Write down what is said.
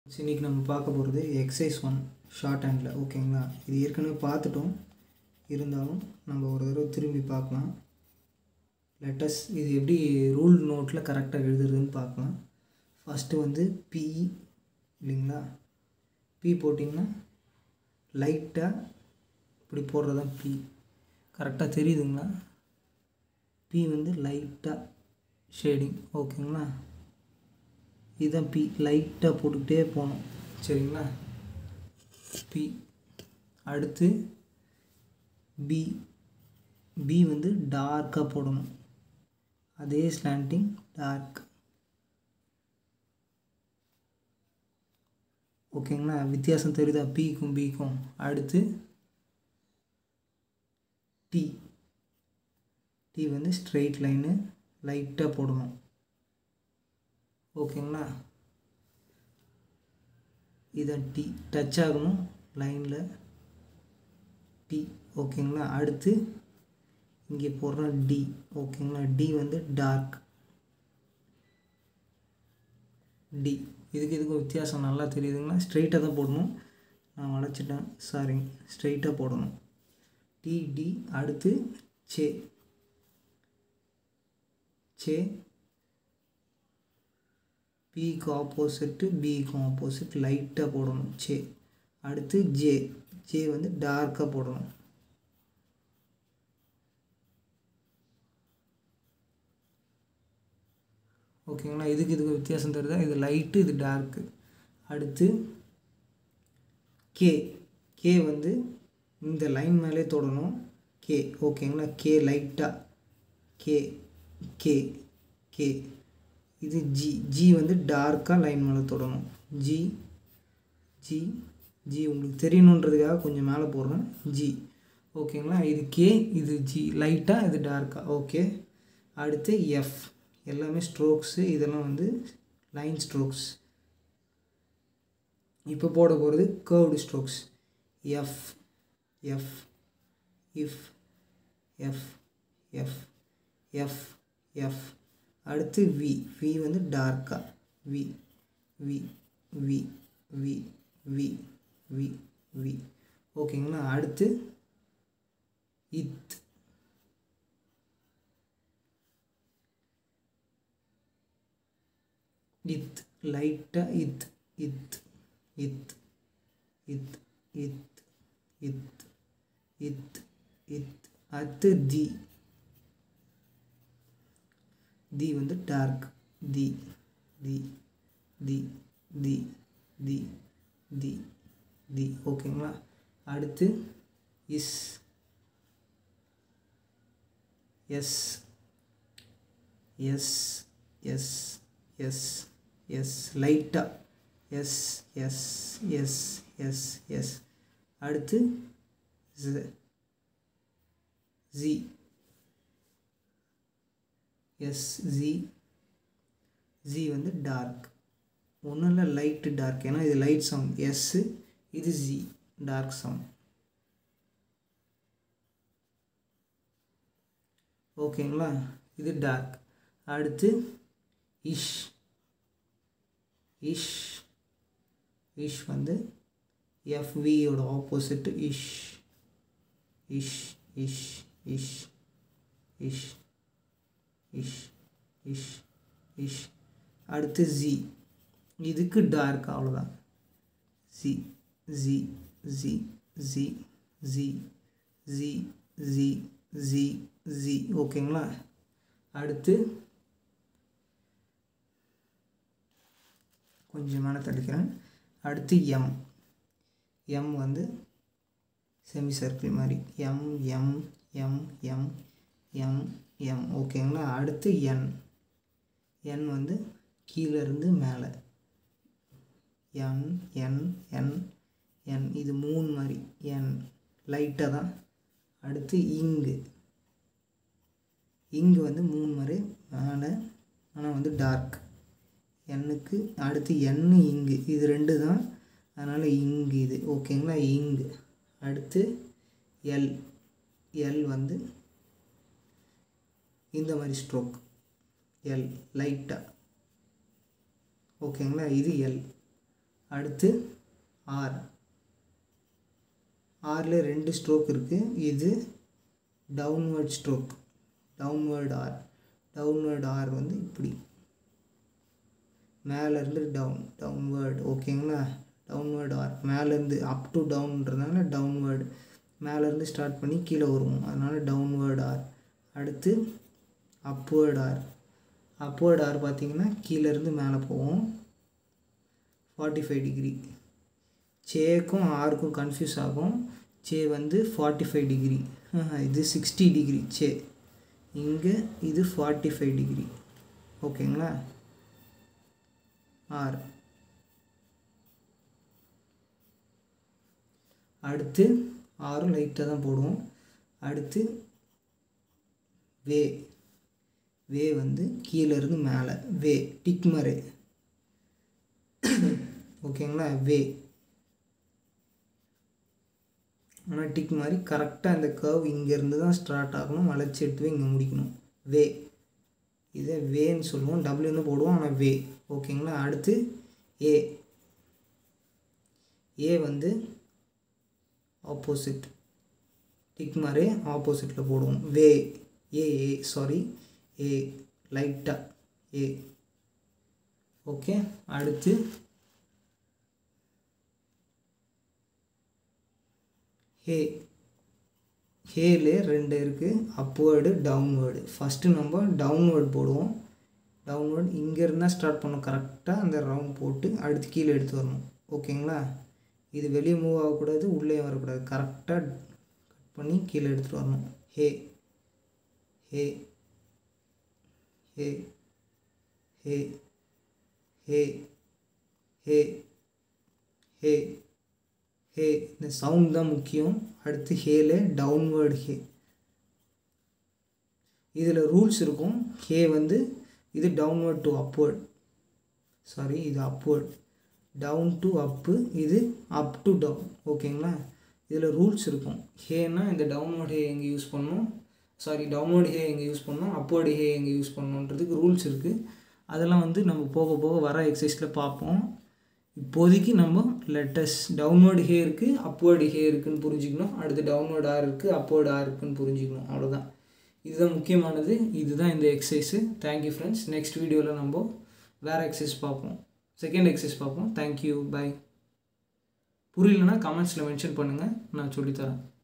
இன்றைக்கி நம்ம பார்க்க போகிறது எக்ஸசைஸ் ஒன் ஷார்ட் ஹேண்டில் ஓகேங்களா இது ஏற்கனவே பார்த்துட்டோம் இருந்தாலும் நம்ம ஒரு தடவை திரும்பி பார்க்கலாம் லெட்டஸ் இது எப்படி ரூல் நோட்டில் கரெக்டாக எழுதுறதுன்னு பார்க்கலாம் ஃபஸ்ட்டு வந்து பி இல்லைங்களா பி போட்டிங்கன்னா லைட்டாக இப்படி போடுறது தான் பி கரெக்டாக தெரியுதுங்களா பி வந்து லைட்டாக ஷேடிங் ஓகேங்களா இதுதான் பி லைட்டாக போட்டுக்கிட்டே போகணும் சரிங்களா பி அடுத்து பி பி வந்து டார்க்காக போடணும் அதே ஸ்லாண்டிங் டார்க் ஓகேங்களா வித்தியாசம் தெரியுதா பிக்கும் பிக்கும் அடுத்து டி டி வந்து ஸ்ட்ரெயிட் லைனு லைட்டாக போடணும் ஓகேங்களா இதான் டி டச் ஆகணும் லைனில் டி ஓகேங்களா அடுத்து இங்கே போடுறோம் டி ஓகேங்களா டி வந்து டார்க் டி இதுக்கு இதுக்கும் வித்தியாசம் நல்லா தெரியுதுங்களா ஸ்ட்ரெயிட்டாக தான் போடணும் நான் வளைச்சிட்டேன் சாரி ஸ்ட்ரெயிட்டாக போடணும் டி டி அடுத்து சே சே பிக்கு ஆப்போசிட்டு பிக்கு ஆப்போசிட் லைட்டாக போடணும் சே அடுத்து ஜே ஜே வந்து டார்க்காக போடணும் ஓகேங்களா இதுக்கு இதுக்கு வித்தியாசம் தெரியுதா இது லைட்டு இது டார்க்கு அடுத்து கே கே வந்து இந்த லைன் மேலே தொடணும் கே ஓகேங்களா கே லைட்டாக கே கே கே இது ஜி ஜி வந்து டார்க்காக லைன் மேலே தொடணும் ஜி ஜி ஜி உங்களுக்கு தெரியணுன்றதுக்காக கொஞ்சம் மேலே போடுறேன் ஜி ஓகேங்களா இது கே இது ஜி லைட்டாக இது டார்க்காக ஓகே அடுத்து எஃப் எல்லாமே ஸ்ட்ரோக்ஸு இதெல்லாம் வந்து லைன் ஸ்ட்ரோக்ஸ் இப்போ போட போகிறது curved strokes F F F F F F F அடுத்து வி வி வந்து டார்க்காக V V V V V V V ஓகேங்களா அடுத்து இத் இத் லைட்டாக இத் இத் இத் இத் இத் இத் இத் இத் அடுத்து தி தி வந்து dark the the the the the the the ஓகேங்களா அடுத்து S S S S S S லைட்டாக S S S S S அடுத்து ஜி எஸ் ஜி ஜி வந்து டார்க் ஒன்றும் இல்லை லைட்டு டார்க் ஏன்னா இது லைட் சவுண்ட் எஸ்ஸு இது ஜி டார்க் சவுண்ட் ஓகேங்களா இது டார்க் அடுத்து இஷ் இஷ் இஷ் வந்து எஃப்வியோட ஆப்போசிட்டு இஷ் இஷ் இஷ் இஷ் இஷ் இஷ் இஷ் இஷ் அடுத்து ஜி இதுக்கு டார்க் அவ்வளோதான் G G G G G G G G G ஓகேங்களா அடுத்து கொஞ்சம் மேலே தள்ளிக்கிறேன் அடுத்து எம் எம் வந்து செமி சர்க்கிள் மாதிரி M M M M M M ஓகேங்களா அடுத்து என் என் வந்து கீழேருந்து மேலே என் என் என் என் இது மூணு மாதிரி என் லைட்டாக தான் அடுத்து இங்கு இங்கு வந்து மூணு மாதிரி மேலே ஆனால் வந்து டார்க் எண்ணுக்கு அடுத்து எண்ணு இங்கு இது ரெண்டு தான் அதனால் இங்கு இது ஓகேங்களா இங்கு அடுத்து எல் எல் வந்து இந்த மாதிரி ஸ்ட்ரோக் எல் லைட்டாக ஓகேங்களா இது எல் அடுத்து ஆர் ஆரில் ரெண்டு ஸ்ட்ரோக் இருக்குது இது downward stroke downward R downward R வந்து இப்படி மேலேருந்து டவுன் டவுன்வேர்டு ஓகேங்களா டவுன்வேர்டு ஆர் மேலேருந்து அப் டு டவுன்றதுனால டவுன்வேர்டு மேலேருந்து ஸ்டார்ட் பண்ணி கீழே வருவோம் அதனால் டவுன்வேர்டு ஆர் அடுத்து அப்வேர்டு ஆர் அப்வேர்டு ஆர் பார்த்திங்கன்னா கீழேருந்து மேலே போவோம் ஃபார்ட்டி ஃபைவ் டிகிரி சேக்கும் ஆருக்கும் கன்ஃபியூஸ் ஆகும் சே வந்து ஃபார்ட்டி ஃபைவ் டிகிரி இது சிக்ஸ்டி டிகிரி சே இங்கே இது ஃபார்ட்டி ஃபைவ் டிகிரி ஓகேங்களா ஆர் அடுத்து ஆறும் லைட்டாக தான் போடுவோம் அடுத்து வே வே வந்து கீழேருந்து மேலே வே டிக்மரே ஓகேங்களா வே ஆனால் டிக் மாதிரி கரெக்டாக இந்த கர்வ் இங்கேருந்து தான் ஸ்டார்ட் ஆகணும் வளைச்சி எடுத்து போய் இங்கே முடிக்கணும் வே இதை வேன்னு சொல்லுவோம் டபிள்யூன்னு போடுவோம் ஆனால் வே ஓகேங்களா அடுத்து ஏ ஏ வந்து ஆப்போசிட் டிக் மாதிரி ஆப்போசிட்டில் போடுவோம் வே ஏ ஏ சாரி ஏ லைட்டாக ஏ ஓகே அடுத்து ஹே ஹேலே ரெண்டு இருக்குது அப்வேர்டு டவுன்வேர்டு ஃபஸ்ட்டு நம்ம டவுன்வேர்டு போடுவோம் டவுன்வேர்டு இங்கேருந்து தான் ஸ்டார்ட் பண்ணோம் கரெக்டாக அந்த ரவுண்ட் போட்டு அடுத்து கீழே எடுத்து வரணும் ஓகேங்களா இது வெளியே மூவ் ஆகக்கூடாது உள்ளே வரக்கூடாது கரெக்டாக கட் பண்ணி கீழே எடுத்துகிட்டு வரணும் ஹே ஹே ஹே ஹே ஹே ஹே ஹே ஹே இந்த சவுண்ட் தான் முக்கியம் அடுத்து ஹேல டவுன்வேர்டு ஹே இதில் ரூல்ஸ் இருக்கும் ஹே வந்து இது டவுன்வேர்ட் டு அப்வேர்ட் சாரி இது அப்வேர்ட் டவுன் டு அப்பு இது அப் டு டவுன் ஓகேங்களா இதில் ரூல்ஸ் இருக்கும் ஹேனா இந்த டவுன்வேர்ட் ஹே எங்கே யூஸ் பண்ணணும் சாரி டவுன்வேர்டு ஹே எங்கே யூஸ் பண்ணணும் அப்வேர்டு ஹே எங்கே யூஸ் பண்ணணுன்றதுக்கு ரூல்ஸ் இருக்குது அதெல்லாம் வந்து நம்ம போக போக வர எக்ஸசைஸில் பார்ப்போம் இப்போதைக்கு நம்ம லெட்டஸ் டவுன்வேர்டு ஹே இருக்குது அப்வேர்டு ஹே இருக்குன்னு புரிஞ்சுக்கணும் அடுத்து டவுன்வேர்டு ஆர் இருக்குது அப்வேர்டு ஆர் இருக்குன்னு புரிஞ்சுக்கணும் அவ்வளோதான் இதுதான் முக்கியமானது இதுதான் இந்த எக்ஸசைஸு தேங்க்யூ ஃப்ரெண்ட்ஸ் நெக்ஸ்ட் வீடியோவில் நம்ம வேறு எக்ஸசைஸ் பார்ப்போம் செகண்ட் எக்ஸசைஸ் பார்ப்போம் தேங்க்யூ பை புரியலனா கமெண்ட்ஸில் மென்ஷன் பண்ணுங்கள் நான் சொல்லித்தரேன்